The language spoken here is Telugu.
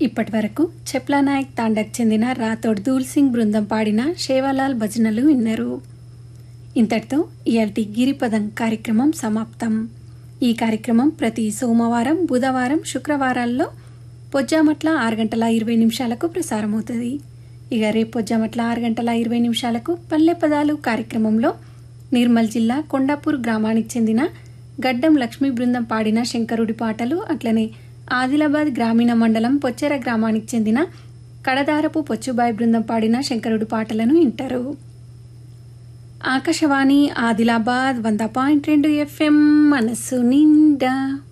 ఇప్పటి వరకు చెప్లా నాయక్ తాండకు చెందిన రాథోడ్ దూల్ సింగ్ బృందం పాడిన శేవాలాల్ భజనలు విన్నారు ఇంతటితో ఇయాల్టి గిరిపదం కార్యక్రమం సమాప్తం ఈ కార్యక్రమం ప్రతి సోమవారం బుధవారం శుక్రవారాల్లో పొజ్జామట్ల ఆరు గంటల ఇరవై నిమిషాలకు ప్రసారమవుతుంది ఇక రేపు పొజ్జామట్ల ఆరు గంటల ఇరవై నిమిషాలకు పల్లె పదాలు కార్యక్రమంలో నిర్మల్ జిల్లా కొండాపూర్ గ్రామానికి చెందిన గడ్డం లక్ష్మీ బృందం పాడిన శంకరుడి పాటలు అట్లనే ఆదిలాబాద్ గ్రామీణ మండలం పొచ్చెర గ్రామానికి చెందిన కడదారపు పొచ్చుబాయి బృందం పాడిన శంకరుడి పాటలను వింటారు ఆకాశవాణి ఆదిలాబాద్ వంద పాయింట్ రెండు ఎఫ్ఎం మనస్సు నిండా